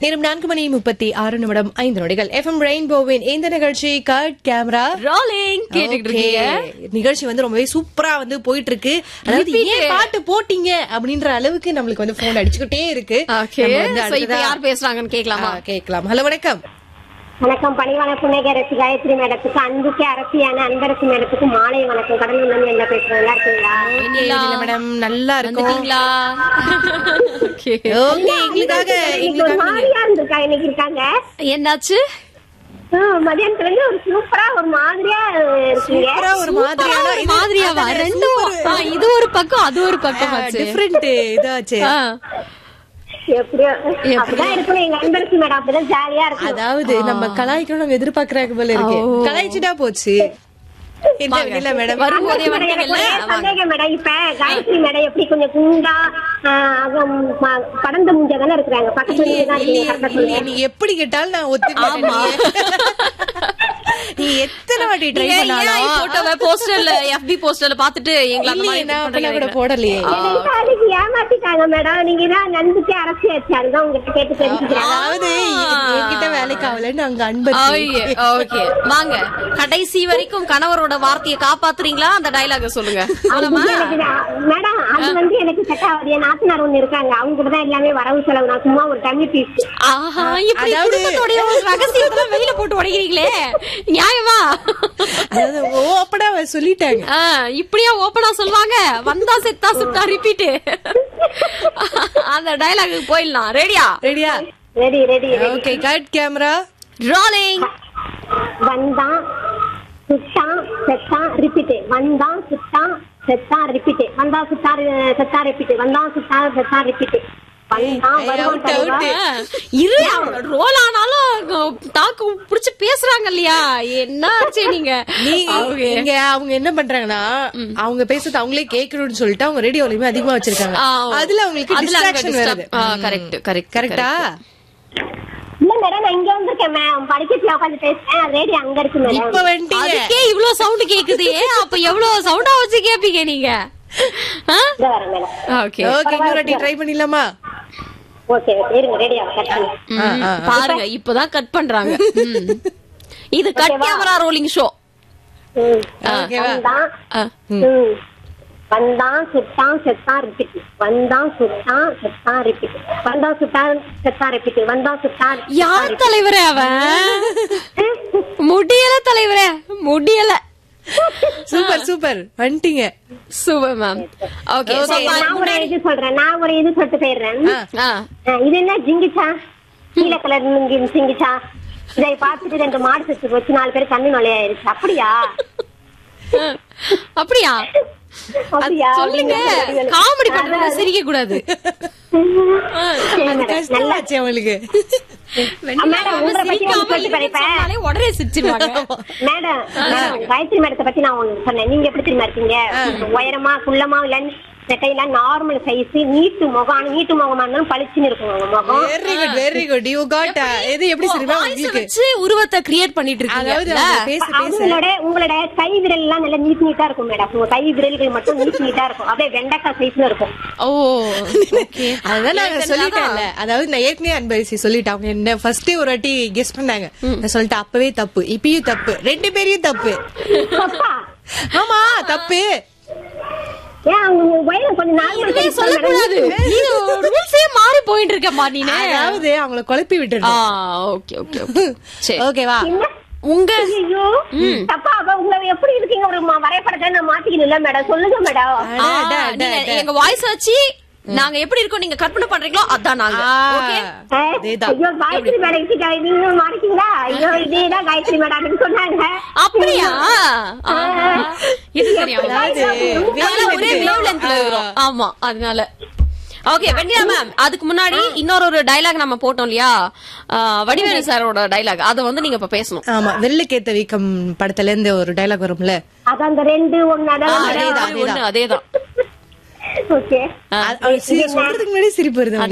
நேரம் நான்கு மணி முப்பத்தி ஆறு நிமிடம் ஐந்து நொடிகள் எஃப்எம் ரெயின்போவின் இந்த நிகழ்ச்சி கட் கேமரா ரோலிங் கேட்டுக்கிட்டு இருக்கீங்க நிகழ்ச்சி வந்து ரொம்பவே சூப்பரா வந்து போயிட்டு இருக்கு அதாவது Repeat. ஏன் பாட்டு போட்டீங்க அப்படின்ற அளவுக்கு நம்மளுக்கு வந்து போன் அடிச்சுக்கிட்டே இருக்கு ஓகே நம்ம வந்து சோ இப்போ அடுத்ததா- யார் பேசுறாங்கன்னு கேட்கலாமா ஆ, கேட்கலாம் ஹலோ வணக்கம் வணக்கம் பணிவான புன்னகரசு காயத்ரி மேடத்துக்கு அன்புக்கு அரசியான அன்பரசு மேடத்துக்கு மாலை வணக்கம் கடலூர்ல இருந்து என்ன பேசுறேன் நல்லா இருக்கீங்களா இல்ல மேடம் நல்லா இருக்கும் வந்துட்டீங்களா ஓகே ஓகே எங்களுக்காக இன்னைக்கு ஒரு எங்களுக்காக நீங்க- மாதிரியா இருந்திருக்கா இன்னைக்கு இருக்காங்க என்னாச்சு ஆ, மதியானத்துல இருந்து ஒரு சூப்பரா ஒரு மாதிரியா இருக்கீங்க சூப்பரா ஒரு மாதிரியான ஒரு மாதிரியாவா ரெண்டும் ஆ, இது ஒரு பக்கம் அது ஒரு பக்கம் ஆச்சு டிஃபரெண்ட் இதாச்சு ஆ. எப்படியோ அப்படிதான் இருக்கணும் எங்க அன்பரசு மேடம் அப்படிதான் ஜாலியா இருக்கும் அதாவது நம்ம கலாய்க்கணும் நம்ம எதிர்பார்க்கறாங்க போல இருக்கு கலாய்ச்சிட்டா போச்சு என்ன இல்ல மேடம் வரும்போதே மேடம், எனக்கு வந்தீங்கல்ல ஒரே சந்தேகம் மேடம் இப்ப காயத்ரி மேடம் எப்படி கொஞ்சம் குண்டா ஆ, அகம், ம- படர்ந்த முஞ்சா தானே இருக்கிறாங்க பக்கத்துல இல்லையே, நீங்க தான் இருக்கீங்க, இல்லையே, கரெக்டா இல்லையே, சொல்லுங்க. நீ எப்படி கேட்டாலும் நான் ஒத்துக்க நீ எத்தனை வாட்டி ட்ரை நீங்க ஏன் பண்ணாலும் போட்டோவை போஸ்டர்ல FB போஸ்டர்ல பாத்துட்டு எங்களை அந்த இல்லையே, மாதிரி நான் அப்பெல்லாம் கூட பண்றீங்க. போடலையே எனக்கு அதுக்கு ஏமாத்திட்டாங்க மேடம் நீங்க தான் நம்பிக்கை அரசியாச்சு அதுதான் உங்ககிட்ட கேட்டு தெரிஞ்சுக்கிறேன் அதாவது என்கிட்ட வேலைக்கு ஆகலன்னு அங்க அன்பு ஐயே, ஓகே வாங்க கடைசி வரைக்கும் கணவரோட வார்த்தையை காப்பாத்துறீங்களா அந்த டயலாக சொல்லுங்க போலாமா? எனக்கு நான்- மேடம் அது வந்து எனக்கு செட் ஆகுது என் நாத்தனார் ஒண்ணு இருக்காங்க அவங்க கூட தான் எல்லாமே வரவு செலவு நான் சும்மா ஒரு டம்மி பீஸ் ஆஹா, இப்படி அதாவது- குடும்பத்தோடைய ஒரு ரகசியத்தெல்லாம் வெளியில போட்டு உடைக்கிறீங்களே நியாயமா அதாவது ஓப்பனா அவ சொல்லிட்டாங்க ஆ, இப்படியா ஓப்பனா சொல்லுவாங்க வந்தா செத்தா சுட்டா ரிப்பீட் அந்த டயலாக் போயிடலாம் ரெடியா ரெடியா ready ready okay cut camera rolling வந்தான் சுட்டான் செத்தான் ரிப்பீட் வந்தான் சுட்டான் செத்தான் ரிப்பீட் வந்தா சுட்டா செத்தா ரிப்பீட் வந்தான் சுட்டான் செத்தா ரிப்பீட் வந்தான் ஏய், வருவான் out, தலைவா. out. இரு ரோல் ஆனாலும் தாக்கு புடிச்சு பேசுறாங்க இல்லையா என்ன ஆச்சு நீங்க நீ அவங்க- இங்க அவங்க என்ன பண்றாங்கன்னா அவங்க பேசுறது அவங்களே கேட்கணும்னு சொல்லிட்டு அவங்க ரேடியோலயுமே அதிகமா வச்சிருக்காங்க ஆ, அதுல அவங்களுக்கு அதுல அங்க டிஸ்ட்ராக்ஷன் disturb- வருது ஆ, correct, correct, கரெக்டா இல்ல மேடம் நான் இங்க வந்திருக்கேன் மேம் படிக்கட்டுல உட்காந்து பேசுறேன் ரேடியோ அங்க இருக்கு இப்ப மேடம் வந்துட்டீங்க அதுக்கே இவ்ளோ சவுண்ட் கேக்குது அப்ப எவ்வளவு சவுண்டா வச்சு கேப்பீங்க நீங்க இங்க வரேன் மேடம் ஓகே ஓகே இன்னொரு வாட்டி ட்ரை பண்ணிடலாமா ஓகே ஓகே இருங்க ரேடியோ கட் பண்ணு ஆ, ஆ. பாருங்க இப்பதான் கட் பண்றாங்க ம். இது கட் கேமரா ரோலிங் ஷோ ம். ஓகேவா வந்தான் ம். வந்தான் சுட்டான் செத்தான் ரிப்பீட் வந்தான் சுட்டான் செத்தான் ரிப்பீட் வந்தான் சுட்டான் செத்தான் ரிப்பீட் வந்தான் சுட்டான் யார் தலைவரே அவன் முடியல தலைவரே முடியல சூப்பர் சூப்பர் வந்துட்டீங்க சூப்பர் மேம் ஓகே நான் ஒரு இது சொல்றேன் நான் ஒரு இது சொல்லிட்டு போயிடுறேன் ஆ. ஆ, இது என்ன ஜிங்கிச்சா நீல கலர் சிங்கிச்சா இதை பார்த்துட்டு ரெண்டு மாடு செத்து போச்சு நாலு பேர் கண்ணு நுழையாயிருச்சு அப்படியா அப்படியா அப்படியா சொல்லுங்க காமெடி பண்றது சிரிக்க கூடாது அது கஷ்டமாச்சு அவங்களுக்கு மேடம் உங்களை பத்தி நான் சொல்லிட்டு போறேன் இப்ப. சொன்னாலே உடனே சிரிச்சிருவாங்க மேடம் மேடம் காயத்ரி மேடத்தை பத்தி நான் ஒண்ணு சொன்னேன் நீங்க எப்படி தெரியுமா இருக்கீங்க உயரமா குள்ளமா இல்ல செட்டையில நார்மல் சைஸ் நீட்டு முகம் ஆனா நீட்டு முகமா இருந்தாலும் பளிச்சுன்னு இருக்கும் உங்க முகம் very good very good you got இது எப்படி தெரியுமா வாய்ஸ் உங்களுக்கு வச்சு உருவத்தை கிரியேட் பண்ணிட்டு அதாவது இருக்கீங்க அவங்க பேச பேச அவங்களோட உங்களோட கை விரல் எல்லாம் நல்லா நீட் நீட்டா இருக்கும் மேடம் உங்க கை விரல்கள் மட்டும் நீட் நீட்டா இருக்கும் அப்படியே வெண்டைக்காய் சைஸ்ல இருக்கும் ஓ ஓகே அதான் நான் சொல்லிட்டேன்ல அதாவது நான் ஏற்கனவே அன்பரிசி சொல்லிட்டேன் அவங்க என்ன ஃபர்ஸ்ட் ஒரு வாட்டி கெஸ் பண்ணாங்க நான் சொல்லிட்டேன் அப்பவே தப்பு இப்பயும் தப்பு ரெண்டு பேரையும் தப்பு தப்பா ஆமா தப்பு ஏன் அவங்க உயரம் கொஞ்சம் நார்மல் இதுவே சைஸ் சொல்லக்கூடாது ரூல்ஸே மாறி போயிட்டு இருக்கமா நீனே அதாவது அவங்கள குழப்பி ஆ விட்டுருந்தோம் ஓகே ஓகே ஓகே சரி ஓகேவா உங்க ஐயோ தப்பா அப்ப உங்களை எப்படி இருக்கீங்க ஒரு ம- வரைபடத்தை நான் மாத்திக்கணும்ல மேடம் சொல்லுங்க மேடம் ஆ, நீங்க எங்க வாய்ஸ் வச்சு நாங்க எப்படி இருக்கோம் நீங்க கற்பனை பண்றீங்களோ அதான் நாங்க ஓகே அதேதான். ஐயோ காயத்ரி மேடம் கிட்ட நீங்க மாறிட்டீங்களா ஐயோ இதேதான் காயத்ரி மேடம் சொன்னாங்க அப்படியா ஆ, இது தெரியும் அதாவது அதனால ஒரே வேலை வேவ் லென்த்ல வரும் ஆமா அதனால ஓகே வெண்ணிலா மேம் அதுக்கு முன்னாடி இன்னொரு ஒரு டைலாக் நம்ம போட்டோம் இல்லையா ஆ, வடிவேலு சாரோட டைலாக் அத வந்து நீங்க இப்ப பேசணும் ஆமா வெள்ளைக்கேத்த வீக்கம் படத்துல இருந்து ஒரு டைலாக் வரும்ல அதான் அந்த ரெண்டு ஒண்ணு அதான் அதேதான் ஒண்ணு அதேதான் ஓகே அது- அது சி- சொல்றதுக்கு முன்னாடி சிரிப்பு வருது